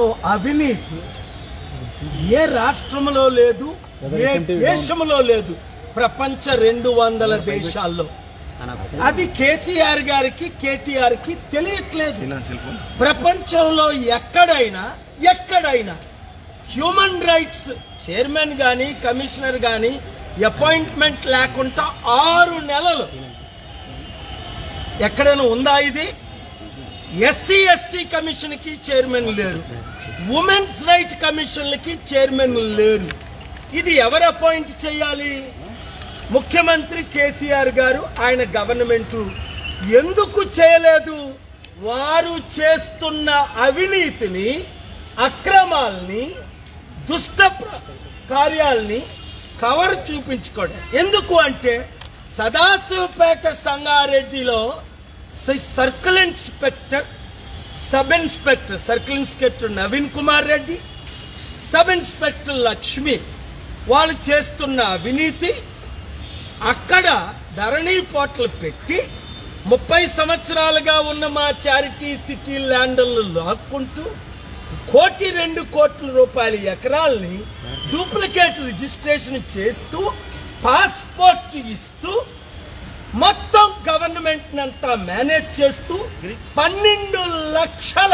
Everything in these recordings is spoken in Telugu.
అవినీతి ఏ రాష్ట్రంలో లేదు ఏ దేశంలో లేదు ప్రపంచ రెండు వందల దేశాల్లో అది కేసీఆర్ గారికి కేటీఆర్ కి తెలియట్లేదు ప్రపంచంలో ఎక్కడైనా ఎక్కడైనా హ్యూమన్ రైట్స్ చైర్మన్ గాని కమిషనర్ గాని అపాయింట్మెంట్ లేకుండా ఆరు నెలలు ఎక్కడైనా ఉందా ఇది ఎస్సీ ఎస్టీ కమిషన్ కి చైర్మన్ లేరు ఉమెన్స్ రైట్ కమిషన్లకి చైర్మన్ లేరు ఇది ఎవరు అపాయింట్ చేయాలి ముఖ్యమంత్రి కేసీఆర్ గారు ఆయన గవర్నమెంట్ ఎందుకు చేయలేదు వారు చేస్తున్న అవినీతిని అక్రమాల్ని దుష్ట ప్ర- కార్యాల్ని కవర్ చూపించుకోవడం ఎందుకు అంటే సదాశివపేట సంగారెడ్డిలో స- circle inspector sub inspector circle inspector Naveen Kumar Reddy sub inspector Lakshmi వాళ్ళు చేస్తున్న అవినీతి అక్కడ ధరణి పోర్టల్ పెట్టి ముప్పై సంవత్సరాలుగా ఉన్న మా చారిటీ సిటీ ల్యాండ్లను లాక్కుంటూ కోటి రెండు కోట్ల రూపాయల ఎకరాల్ని డూప్లికేట్ రిజిస్ట్రేషన్ చేస్తూ పాస్పోర్ట్ ఇస్తూ మొత్తం గవర్నమెంట్ అంతా మేనేజ్ చేస్తూ పన్నెండు లక్షల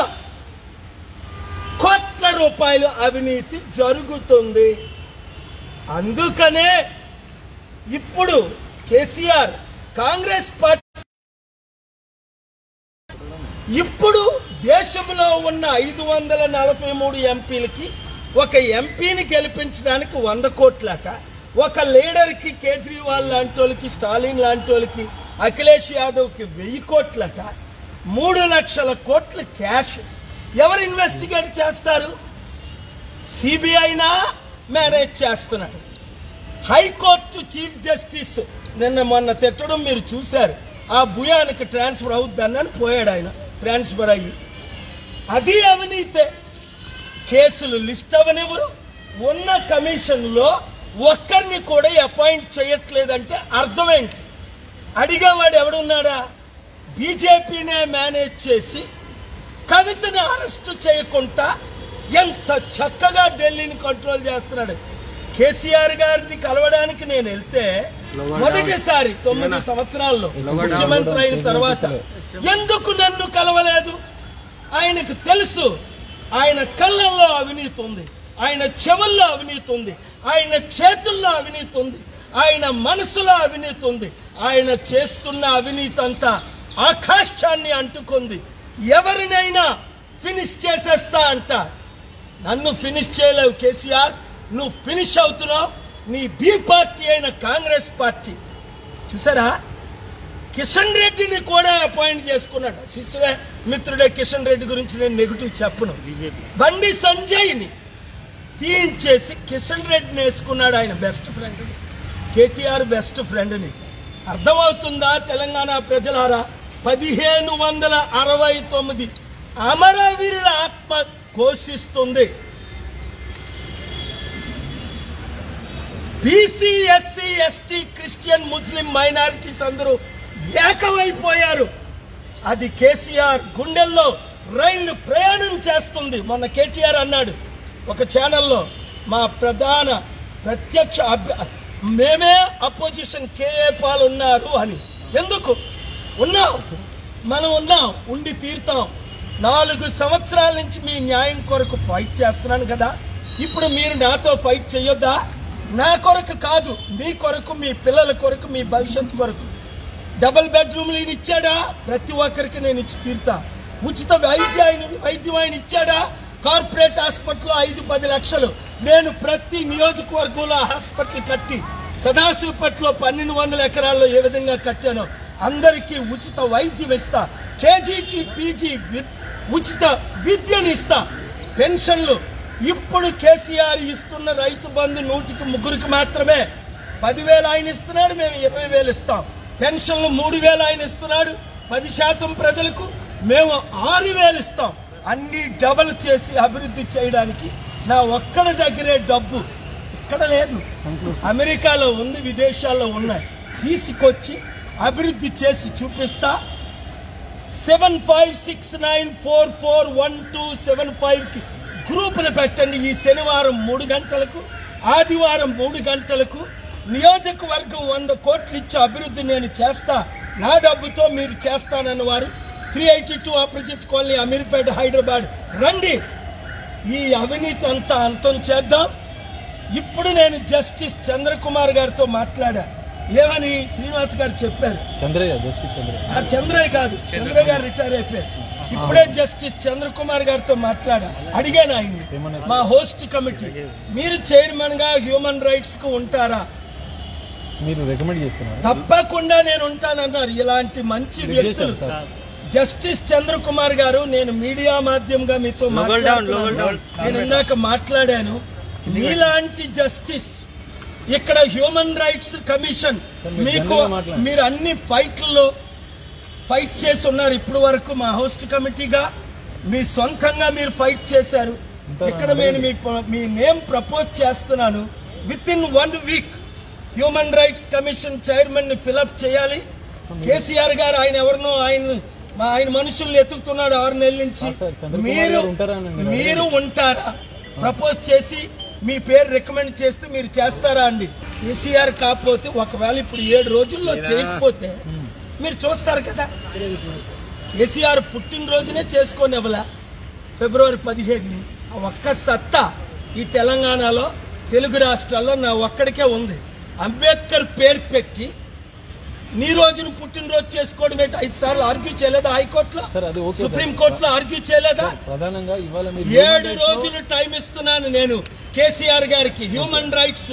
కోట్ల రూపాయలు అవినీతి జరుగుతుంది అందుకనే ఇప్పుడు కేసీఆర్ కాంగ్రెస్ పార్టీ ఇప్పుడు దేశంలో ఉన్న ఐదు వందల నలభై మూడు ఎంపీలకి ఒక ఎంపీని గెలిపించడానికి వంద కోట్లట ఒక లీడర్కి కేజ్రీవాల్ లాంటి వాళ్ళకి స్టాలిన్ లాంటి వాళ్ళకి అఖిలేష్ యాదవ్కి వెయ్యి కోట్లట మూడు లక్షల కోట్ల క్యాష్ ఎవరు ఇన్వెస్టిగేట్ చేస్తారు సిబిఐనా మేనేజ్ చేస్తున్నాడు హైకోర్టు చీఫ్ జస్టిస్ నిన్న మొన్న తిట్టడం మీరు చూశారు ఆ భుయానికి ట్రాన్స్ఫర్ అవుద్దని పోయాడు ఆయన ట్రాన్స్ఫర్ అయ్యి అది అవినీతే కేసులు లిస్ట్ అవనివ్వరు ఉన్న కమిషన్లో ఒక్కరిని కూడా అపాయింట్ చేయట్లేదంటే అర్థం ఏంటి అడిగేవాడు ఎవడున్నాడా బీజేపీనే మేనేజ్ చేసి కవితని అరెస్ట్ చేయకుండా ఎంత చక్కగా ఢిల్లీని కంట్రోల్ చేస్తున్నాడు కేసీఆర్ గారిని కలవడానికి నేను వెళ్తే మొదటిసారి తొమ్మిది సంవత్సరాల్లో ముఖ్యమంత్రి అయిన తర్వాత ఎందుకు నన్ను కలవలేదు ఆయనకు తెలుసు ఆయన కళ్ళల్లో అవినీతి ఉంది ఆయన చెవుల్లో అవినీతి ఉంది ఆయన చేతుల్లో అవినీతి ఉంది ఆయన మనసులో అవినీతి ఉంది ఆయన చేస్తున్న అవినీతి అంతా ఆకాశాన్ని అంటుకుంది ఎవరినైనా ఫినిష్ చేసేస్తా అంట నన్ను ఫినిష్ చేయలేవు కేసీఆర్ నువ్వు ఫినిష్ అవుతున్నావు నీ బి పార్టీ అయిన కాంగ్రెస్ పార్టీ చూసారా కిషన్ రెడ్డిని కూడా అపాయింట్ చేసుకున్నాడు శిష్యుడే మిత్రుడే కిషన్ రెడ్డి గురించి నేను నెగిటివ్ చెప్పను బండి సంజయ్ని తీయించేసి కిషన్ రెడ్డిని వేసుకున్నాడు ఆయన బెస్ట్ ఫ్రెండ్ కేటీఆర్ బెస్ట్ ఫ్రెండ్ని అర్థమవుతుందా తెలంగాణ ప్రజలారా పదిహేను వందల అరవై తొమ్మిది అమరవీరుల ఆత్మ ఘోషిస్తుంది BC SC ST Christian Muslim minorities అందరూ ఏకమైపోయారు అది కేసీఆర్ గుండెల్లో రైలు ప్రయాణం చేస్తుంది మొన్న కేటీఆర్ అన్నాడు ఒక ఛానల్లో మా ప్రధాన ప్రత్యక్ష అభ్య మేమే అపోజిషన్ కేఏ పాల్ ఉన్నారు అని ఎందుకు ఉన్నాం మనం ఉన్నాం ఉండి తీరుతాం నాలుగు సంవత్సరాల నుంచి మీ న్యాయం కొరకు ఫైట్ చేస్తున్నాను కదా ఇప్పుడు మీరు నాతో ఫైట్ చేయొద్దా నా కొరకు కాదు మీ కొరకు మీ పిల్లల కొరకు మీ భవిష్యత్తు కొరకు డబుల్ బెడ్రూమ్లు ఈయన ఇచ్చాడా ప్రతి ఒక్కరికి నేను ఇచ్చి తీరుతా ఉచిత వైద్య ఆయన వైద్యం ఆయన ఇచ్చాడా కార్పొరేట్ హాస్పిటల్ ఐదు పది లక్షలు నేను ప్రతి నియోజకవర్గంలో హాస్పిటల్ కట్టి సదాశివపట్లో పన్నెండు వందల ఎకరాల్లో ఏ విధంగా కట్టానో అందరికీ ఉచిత వైద్యం ఇస్తా కేజీటీ పీజీ వి- ఉచిత విద్యను ఇస్తా పెన్షన్లు ఇప్పుడు కేసీఆర్ ఇస్తున్న రైతు బంధు నూటికి ముగ్గురికి మాత్రమే పదివేలు ఆయన ఇస్తున్నాడు మేము ఇరవై వేలు ఇస్తాం పెన్షన్లు మూడు వేలు ఆయన ఇస్తున్నాడు పది శాతం ప్రజలకు మేము ఆరు వేలు ఇస్తాం అన్ని డబల్ చేసి అభివృద్ధి చేయడానికి నా ఒక్కడి దగ్గరే డబ్బు ఇక్కడ లేదు అమెరికాలో ఉంది విదేశాల్లో ఉన్నాయి తీసుకొచ్చి అభివృద్ధి చేసి చూపిస్తా seven five six nine four four one two seven five కి గ్రూపులు పెట్టండి ఈ శనివారం మూడు గంటలకు ఆదివారం మూడు గంటలకు నియోజకవర్గం వంద కోట్లు ఇచ్చే అభివృద్ధి నేను చేస్తా నా డబ్బుతో మీరు చేస్తానన్న వారు three eighty two Aparajith colony Ameerpet Hyderabad రండి ఈ అవినీతి అంతా అంతం చేద్దాం ఇప్పుడు నేను జస్టిస్ చంద్రకుమార్ గారితో మాట్లాడా ఏమని శ్రీనివాస్ గారు చెప్పారు చంద్రయ్య జస్టిస్ చంద్రయ్య ఆ చంద్రయ్య కాదు చంద్రయ్య గారు రిటైర్ అయిపోయారు ఇప్పుడే జస్టిస్ చంద్రకుమార్ గారితో మాట్లాడా అడిగాను ఆయన్ని ఏమన్నారు? మా హోస్ట్ కమిటీ మీరు చైర్మన్ గా హ్యూమన్ రైట్స్ కు ఉంటారా మీరు రికమెండ్ చేస్తున్నారు తప్పకుండా నేను ఉంటానన్నారు ఇలాంటి మంచి వ్యక్తులు సార్. జస్టిస్ చంద్రకుమార్ గారు నేను మీడియా మాధ్యమంగా మీతో మాట్లాడుతున్నాను నేను ఇందాక మాట్లాడాను మీలాంటి జస్టిస్ ఇక్కడ హ్యూమన్ రైట్స్ కమిషన్ మీరు మీకు జనరల్గా మాట్లాడండి. మీరు అన్ని ఫైట్లలో ఫైట్ చేసి ఉన్నారు ఇప్పుడు వరకు మా హోస్ట్ కమిటీగా మీ సొంతంగా మీరు ఫైట్ చేశారు ఇక్కడ నేను మీ మీ నేమ్ ప్రపోజ్ చేస్తున్నాను with in one week human rights commission chairman ని ఫిలప్ చేయాలి కేసీఆర్ గారు ఆయన ఎవరినో ఆయన మా ఆయన మనుషుల్ని ఎత్తుకుతున్నాడు ఆరు నెలల నుంచి ఆ, సార్, చంద్రబాబు మీరు గారు ఉంటారా అని మీరు మీరు ఉంటారా ప్రపోజ్ చేసి మీ పేరు రికమెండ్ చేస్తే మీరు చేస్తారా అండి కేసీఆర్ కాకపోతే ఒకవేళ ఇప్పుడు ఏడు రోజుల్లో చేయకపోతే మీరు చూస్తారు కదా కేసీఆర్ పుట్టినరోజునే చేసుకొని ఇవ్వలా ఫిబ్రవరి పదిహేడుని ఆ ఒక్క సత్తా ఈ తెలంగాణలో తెలుగు రాష్ట్రాల్లో నా ఒక్కడికే ఉంది అంబేద్కర్ పేరు పెట్టి నీ రోజును పుట్టినరోజు చేసుకోవడం ఏంటి ఐదు సార్లు ఆర్గ్యూ చేయలేదా హైకోర్టులో సార్, అది okay sir. Supreme court argue చేయలేదా ప్రధానంగా ఇవాళ మీరు ఏడు రోజులు టైం ఇస్తున్నాను నేను కేసీఆర్ గారికి human rights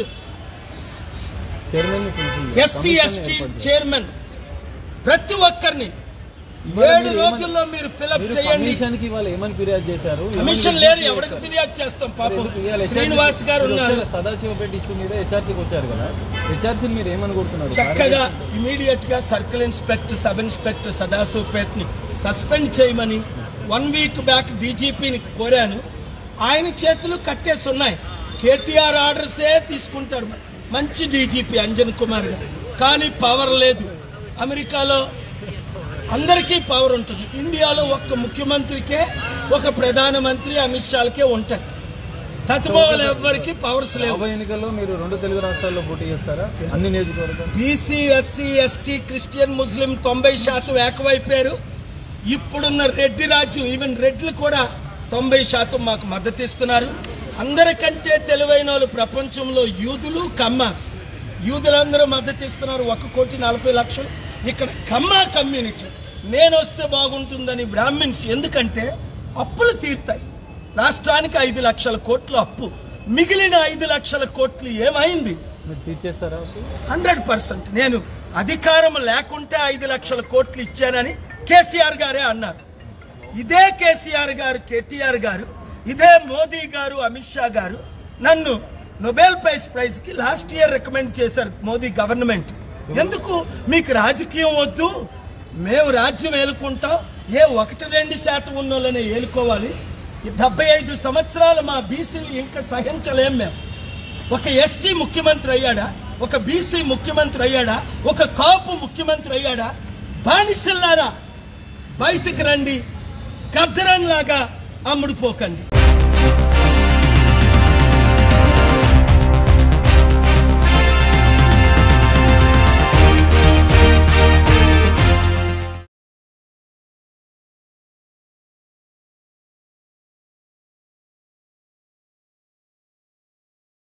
chairman SC ST chairman ప్రతి ఒక్కరిని ఏడు రోజుల్లో మీరు ఫిలప్ చేయండి కమిషన్ కి ఇవాళ ఏమని ఫిర్యాదు చేశారు కమిషన్ లేరు ఎవరికి ఫిర్యాదు చేస్తాం పాపం శ్రీనివాస్ గారు ఉన్నారు సదాశివపేట ఇష్యూ మీద హెచ్ఆర్సీకి వచ్చారు కదా హెచ్ఆర్సీ మీరు ఏమని కొడుతున్నారు చక్కగా ఇమీడియట్ గా circle inspector sub inspector Sadashivpet ని సస్పెండ్ చేయమని వన్ వీక్ బ్యాక్ డీజీపీని కోరాను ఆయన చేతులు కట్టేసి ఉన్నాయి కేటీఆర్ ఆర్డర్సే తీసుకుంటారు మంచి డీజీపీ అంజన్ కుమార్ గారు కానీ పవర్ లేదు అమెరికాలో అందరికీ పవర్ ఉంటుంది ఇండియాలో ఒక్క ముఖ్యమంత్రికే ఒక ప్రధానమంత్రి అమిత్ షాలకే ఉంటాయి తత్మోలు ఎవ్వరికి పవర్స్ లేవు ఉప ఎన్నికల్లో మీరు రెండు తెలుగు రాష్ట్రాల్లో పోటీ చేస్తారా అన్ని నియోజకవర్గాలు BC SC ST Christian Muslim తొంభై శాతం ఏకమైపోయారు ఇప్పుడున్న రెడ్డి రాజ్యం ఈవెన్ రెడ్లు కూడా తొంభై శాతం మాకు మద్దతు ఇస్తున్నారు అందరికంటే తెలివైన వాళ్ళు ప్రపంచంలో యూదులు కమ్మాస్ యూదులందరూ మద్దతు ఇస్తున్నారు ఒక కోటి నలభై లక్షలు ఇక్కడ కమ్మా కమ్యూనిటీ నేను వస్తే బాగుంటుందని బ్రాహ్మిన్స్ ఎందుకంటే అప్పులు తీరుతాయి రాష్ట్రానికి ఐదు లక్షల కోట్ల అప్పు మిగిలిన ఐదు లక్షల కోట్లు ఏమైంది మీరు తీర్చేస్తారా హండ్రెడ్ పర్సెంట్ నేను అధికారం లేకుంటే ఐదు లక్షల కోట్లు ఇచ్చానని కేసీఆర్ గారే అన్నారు ఇదే కేసీఆర్ గారు కేటీఆర్ గారు ఇదే మోదీ గారు అమిత్ షా గారు నన్ను నొబెల్ ప్రైజ్ ప్రైజ్ కి లాస్ట్ ఇయర్ రికమెండ్ చేశారు మోదీ గవర్నమెంట్ ఎందుకు మీకు రాజకీయం వద్దు మేము రాజ్యం ఏలుకుంటాం ఏ ఒకటి రెండు శాతం ఉన్న వాళ్ళనే ఏలుకోవాలి ఈ డెబ్బై ఐదు సంవత్సరాలు మా బీసీలు ఇంకా సహించలేం మేము ఒక ఎస్టీ ముఖ్యమంత్రి అయ్యాడా ఒక బీసీ ముఖ్యమంత్రి అయ్యాడా ఒక కాపు ముఖ్యమంత్రి అయ్యాడా బానిసల్లారా బయటకు రండి గద్దరన్లాగా అమ్ముడుపోకండి